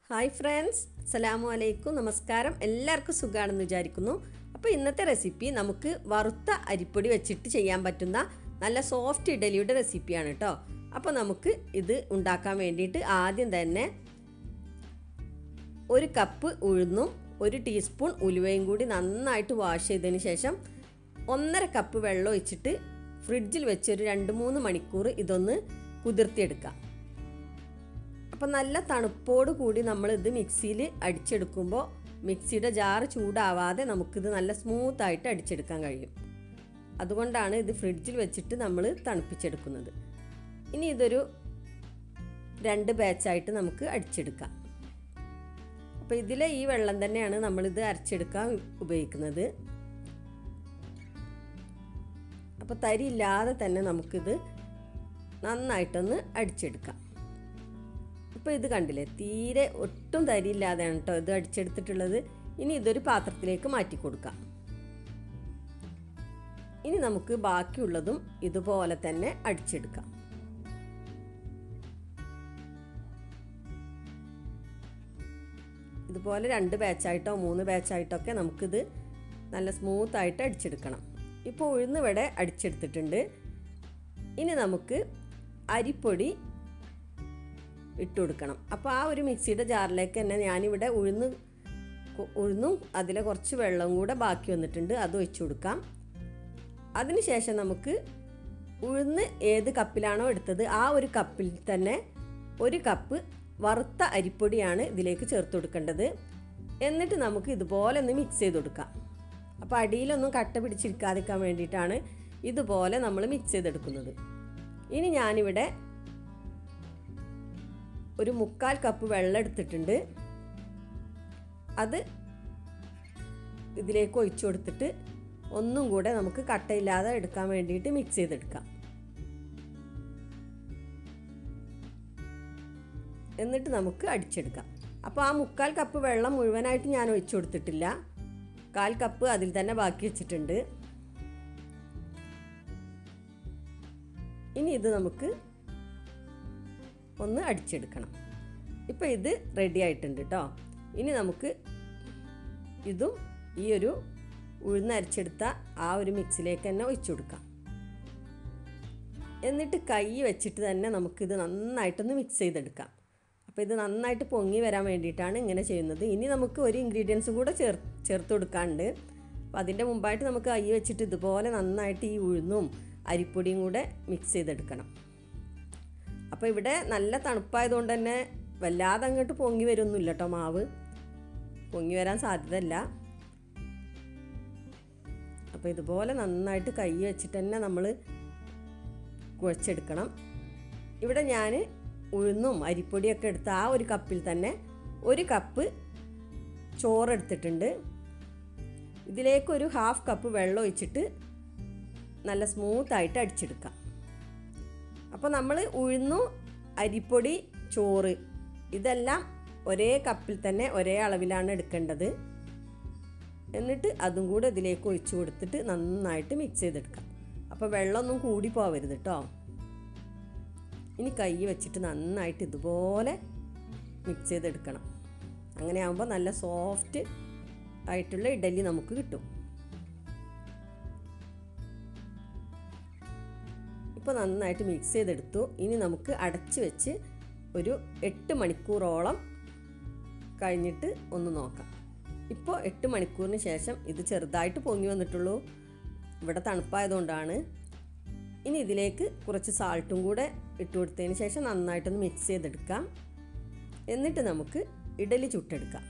hi friends അസ്സലാമു അലൈക്കും നമസ്കാരം എല്ലാവർക്കും സുഖമാണെന്ന് വിചാരിക്കുന്നു അപ്പോൾ ഇന്നത്തെ റെസിപ്പി നമുക്ക് വറുത്ത അരിപ്പൊടി വെച്ചിട്ട് ചെയ്യാൻ പറ്റുന്ന നല്ല സോഫ്റ്റ് ഇഡലിയുടെ റെസിപ്പിയാണ് കേട്ടോ അപ്പോൾ നമുക്ക് ഇത് ഉണ്ടാക്കാൻ വേണ്ടിയിട്ട് ആദ്യം തന്നെ ഒരു കപ്പ് ഉഴുന്നും ഒരു ടീസ്പൂൺ ഉലുവയും കൂടി നന്നായിട്ട് വാഷ് ചെയ്തതിന് ശേഷം ഒന്നര കപ്പ് വെള്ളം ഒഴിച്ചിട്ട് ഫ്രിഡ്ജിൽ വെച്ച് ഒരു രണ്ട് മൂന്ന് മണിക്കൂർ ഇതൊന്ന് കുതിർത്തിയെടുക്കാം അപ്പം നല്ല തണുപ്പോട് കൂടി നമ്മളിത് മിക്സിയിൽ അടിച്ചെടുക്കുമ്പോൾ മിക്സിയുടെ ജാറ് ചൂടാവാതെ നമുക്കിത് നല്ല സ്മൂത്തായിട്ട് അടിച്ചെടുക്കാൻ കഴിയും അതുകൊണ്ടാണ് ഇത് ഫ്രിഡ്ജിൽ വെച്ചിട്ട് നമ്മൾ തണുപ്പിച്ചെടുക്കുന്നത് ഇനി ഇതൊരു രണ്ട് ബാച്ചായിട്ട് നമുക്ക് അടിച്ചെടുക്കാം അപ്പോൾ ഇതിലെ ഈ വെള്ളം തന്നെയാണ് നമ്മളിത് അരച്ചെടുക്കാൻ ഉപയോഗിക്കുന്നത് അപ്പോൾ തരി ഇല്ലാതെ തന്നെ നമുക്കിത് നന്നായിട്ടൊന്ന് അടിച്ചെടുക്കാം ഇപ്പോൾ ഇത് കണ്ടില്ലേ തീരെ ഒട്ടും തരിയില്ലാതെയാണ് കേട്ടോ ഇത് അടിച്ചെടുത്തിട്ടുള്ളത് ഇനി ഇതൊരു പാത്രത്തിലേക്ക് മാറ്റി കൊടുക്കാം ഇനി നമുക്ക് ബാക്കിയുള്ളതും ഇതുപോലെ തന്നെ അടിച്ചെടുക്കാം ഇതുപോലെ രണ്ട് ബാച്ചായിട്ടോ മൂന്ന് ബാച്ചായിട്ടൊക്കെ നമുക്കിത് നല്ല സ്മൂത്തായിട്ട് അടിച്ചെടുക്കണം ഇപ്പോൾ ഉഴുന്നിവിടെ അടിച്ചെടുത്തിട്ടുണ്ട് ഇനി നമുക്ക് അരിപ്പൊടി ഇട്ട് കൊടുക്കണം അപ്പോൾ ആ ഒരു മിക്സിയുടെ ജാറിലേക്ക് തന്നെ ഞാനിവിടെ ഉഴുന്ന് ഉഴുന്നും അതിലെ കുറച്ച് വെള്ളവും കൂടെ ബാക്കി വന്നിട്ടുണ്ട് അത് ഒഴിച്ചു കൊടുക്കാം അതിനുശേഷം നമുക്ക് ഉഴുന്ന് ഏത് കപ്പിലാണോ എടുത്തത് ആ ഒരു കപ്പിൽ തന്നെ ഒരു കപ്പ് വറുത്ത അരിപ്പൊടിയാണ് ഇതിലേക്ക് ചേർത്ത് കൊടുക്കേണ്ടത് എന്നിട്ട് നമുക്ക് ഇതുപോലെ ഒന്ന് മിക്സ് ചെയ്ത് കൊടുക്കാം അപ്പോൾ അടിയിലൊന്നും കട്ട പിടിച്ചിരിക്കാതിരിക്കാൻ വേണ്ടിയിട്ടാണ് ഇതുപോലെ നമ്മൾ മിക്സ് ചെയ്തെടുക്കുന്നത് ഇനി ഞാനിവിടെ ഒരു മുക്കാൽ കപ്പ് വെള്ളം എടുത്തിട്ടുണ്ട് അത് ഇതിലേക്ക് ഒഴിച്ചു കൊടുത്തിട്ട് ഒന്നും കൂടെ നമുക്ക് കട്ടയില്ലാതെ എടുക്കാൻ വേണ്ടിയിട്ട് മിക്സ് ചെയ്തെടുക്കാം എന്നിട്ട് നമുക്ക് അടിച്ചെടുക്കാം അപ്പോൾ ആ മുക്കാൽ കപ്പ് വെള്ളം മുഴുവനായിട്ട് ഞാൻ ഒഴിച്ചു കൊടുത്തിട്ടില്ല കാൽ കപ്പ് അതിൽ തന്നെ ബാക്കി വെച്ചിട്ടുണ്ട് ഇനി ഇത് നമുക്ക് ഒന്ന് അടിച്ചെടുക്കണം ഇപ്പോൾ ഇത് റെഡി ആയിട്ടുണ്ട് കേട്ടോ ഇനി നമുക്ക് ഇതും ഈ ഒരു ഉഴുന്നരച്ചെടുത്ത ആ ഒരു മിക്സിലേക്ക് തന്നെ ഒഴിച്ചു കൊടുക്കാം എന്നിട്ട് കൈ വെച്ചിട്ട് തന്നെ നമുക്കിത് നന്നായിട്ടൊന്ന് മിക്സ് ചെയ്തെടുക്കാം അപ്പോൾ ഇത് നന്നായിട്ട് പൊങ്ങി വരാൻ വേണ്ടിയിട്ടാണ് ഇങ്ങനെ ചെയ്യുന്നത് ഇനി നമുക്ക് ഒരു ഇൻഗ്രീഡിയൻസും കൂടെ ചേർ ചേർത്ത് കൊടുക്കാനുണ്ട് അപ്പോൾ അതിൻ്റെ മുമ്പായിട്ട് നമുക്ക് കൈ വെച്ചിട്ട് ഇതുപോലെ നന്നായിട്ട് ഈ ഉഴുന്നും അരിപ്പൊടിയും കൂടെ മിക്സ് ചെയ്തെടുക്കണം അപ്പോൾ ഇവിടെ നല്ല തണുപ്പായതുകൊണ്ട് തന്നെ വല്ലാതെ അങ്ങോട്ട് പൊങ്ങി വരുമൊന്നുമില്ല കേട്ടോ മാവ് പൊങ്ങി വരാൻ സാധ്യതയില്ല അപ്പോൾ ഇതുപോലെ നന്നായിട്ട് കൈ വെച്ചിട്ട് തന്നെ നമ്മൾ കുഴച്ചെടുക്കണം ഇവിടെ ഞാൻ ഉഴുന്നും അരിപ്പൊടിയൊക്കെ എടുത്ത ആ ഒരു കപ്പിൽ തന്നെ ഒരു കപ്പ് ചോറെടുത്തിട്ടുണ്ട് ഇതിലേക്ക് ഒരു ഹാഫ് കപ്പ് വെള്ളം ഒഴിച്ചിട്ട് നല്ല സ്മൂത്തായിട്ട് അടിച്ചെടുക്കാം അപ്പോൾ നമ്മൾ ഉഴുന്നു അരിപ്പൊടി ചോറ് ഇതെല്ലാം ഒരേ കപ്പിൽ തന്നെ ഒരേ അളവിലാണ് എടുക്കേണ്ടത് എന്നിട്ട് അതും കൂടെ ഇതിലേക്ക് ഒഴിച്ചു കൊടുത്തിട്ട് നന്നായിട്ട് മിക്സ് ചെയ്തെടുക്കാം അപ്പോൾ വെള്ളമൊന്നും കൂടി പോവരുത് കേട്ടോ ഇനി കൈ വെച്ചിട്ട് നന്നായിട്ട് ഇതുപോലെ മിക്സ് ചെയ്തെടുക്കണം അങ്ങനെ ആകുമ്പോൾ നല്ല സോഫ്റ്റ് ആയിട്ടുള്ള ഇഡലി നമുക്ക് കിട്ടും ഇപ്പോൾ നന്നായിട്ട് മിക്സ് ചെയ്തെടുത്തു ഇനി നമുക്ക് അടച്ച് വെച്ച് ഒരു എട്ട് മണിക്കൂറോളം കഴിഞ്ഞിട്ട് ഒന്ന് നോക്കാം ഇപ്പോൾ എട്ട് മണിക്കൂറിന് ശേഷം ഇത് ചെറുതായിട്ട് പൊങ്ങി വന്നിട്ടുള്ളൂ ഇവിടെ തണുപ്പായതുകൊണ്ടാണ് ഇനി ഇതിലേക്ക് കുറച്ച് സാൾട്ടും കൂടെ ഇട്ട് കൊടുത്തതിന് ശേഷം നന്നായിട്ടൊന്ന് മിക്സ് ചെയ്തെടുക്കാം എന്നിട്ട് നമുക്ക് ഇഡലി ചുട്ടെടുക്കാം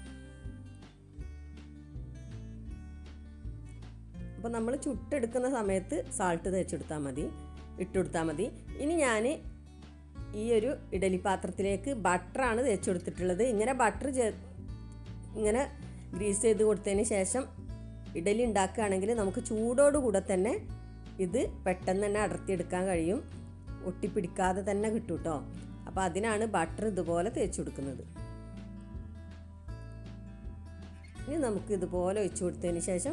അപ്പോൾ നമ്മൾ ചുട്ടെടുക്കുന്ന സമയത്ത് സാൾട്ട് തേച്ചെടുത്താൽ മതി ഇട്ടുകൊടുത്താൽ മതി ഇനി ഞാൻ ഈ ഒരു ഇഡലി പാത്രത്തിലേക്ക് ബട്ടറാണ് തേച്ച് കൊടുത്തിട്ടുള്ളത് ഇങ്ങനെ ബട്ടർ ഇങ്ങനെ ഗ്രീസ് ചെയ്ത് കൊടുത്തതിന് ശേഷം ഇഡലി ഉണ്ടാക്കുകയാണെങ്കിൽ നമുക്ക് ചൂടോടുകൂടെ തന്നെ ഇത് പെട്ടെന്ന് തന്നെ അടർത്തിയെടുക്കാൻ കഴിയും ഒട്ടിപ്പിടിക്കാതെ തന്നെ കിട്ടും കേട്ടോ അപ്പോൾ അതിനാണ് ബട്ടർ ഇതുപോലെ തേച്ച് കൊടുക്കുന്നത് ഇനി നമുക്ക് ഇതുപോലെ ഒഴിച്ചു കൊടുത്തതിന് ശേഷം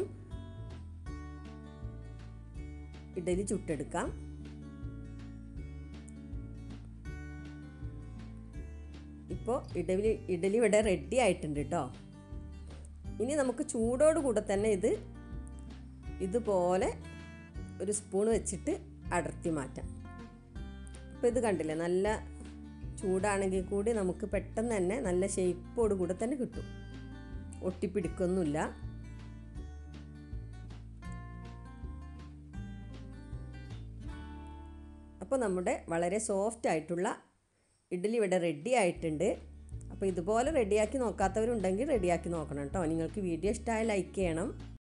ഇഡലി ചുട്ടെടുക്കാം ഇപ്പോൾ ഇപ്പോൾ ഇഡലി ഇഡലി ഇവിടെ റെഡി ആയിട്ടുണ്ട് കേട്ടോ ഇനി നമുക്ക് ചൂടോട് കൂടെ തന്നെ ഇത് ഇതുപോലെ ഒരു സ്പൂൺ വെച്ചിട്ട് അടർത്തി മാറ്റാം അപ്പോൾ ഇത് കണ്ടില്ലേ നല്ല ചൂടാണെങ്കിൽ കൂടി നമുക്ക് പെട്ടെന്ന് തന്നെ നല്ല ഷേപ്പോട് കൂടെ തന്നെ കിട്ടും ഒട്ടിപ്പിടിക്കൊന്നുമില്ല അപ്പോൾ നമ്മുടെ വളരെ സോഫ്റ്റ് ആയിട്ടുള്ള ഇഡ്ഡലി ഇവിടെ റെഡി ആയിട്ടുണ്ട് അപ്പോൾ ഇതുപോലെ റെഡിയാക്കി നോക്കാത്തവരുണ്ടെങ്കിൽ റെഡിയാക്കി നോക്കണം കേട്ടോ നിങ്ങൾക്ക് വീഡിയോ ഇഷ്ടമായ ലൈക്ക് ചെയ്യണം